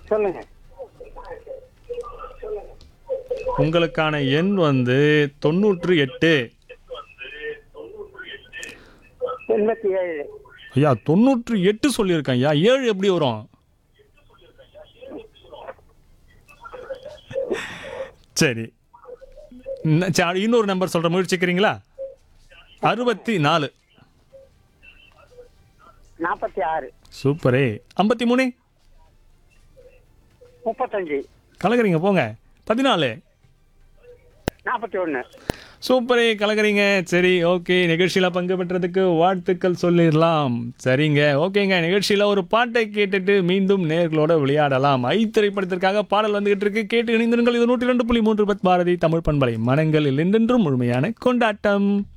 சொல்லுங்க உங்களுக்கான எண் வந்து தொண்ணூற்று எட்டு எண்பத்தி ஏழு ஐயா தொண்ணூற்று எட்டு சொல்லியிருக்கேன் ஐயா ஏழு எப்படி வரும் சரி இன்ன- சரி, இன்னொரு நம்பர் சொல்ற முயற்சிக்கிறீங்களா அறுபத்தி நாலு நாற்பத்தி ஆறு சூப்பரே ஐம்பத்தி மூணு முப்பத்தஞ்சு கலக்குறீங்க போங்க பதினாலு நாற்பத்தி ஒன்று சூப்பரே கலக்குறீங்க சரி ஓகே நிகழ்ச்சியில் பங்கு பெற்றதுக்கு வாழ்த்துக்கள் சொல்லிடலாம் சரிங்க ஓகேங்க நிகழ்ச்சியில் ஒரு பாட்டை கேட்டுட்டு மீண்டும் நேர்களோட விளையாடலாம் ஐ திரைப்படத்திற்காக பாடல் வந்துகிட்டு இருக்கு கேட்டு இணைந்திருங்கள் இது நூற்றி ரெண்டு புள்ளி மூன்று பத் பாரதி தமிழ் பண்பலை மனங்களில் என்றென்றும் முழுமையான கொண்டாட்டம்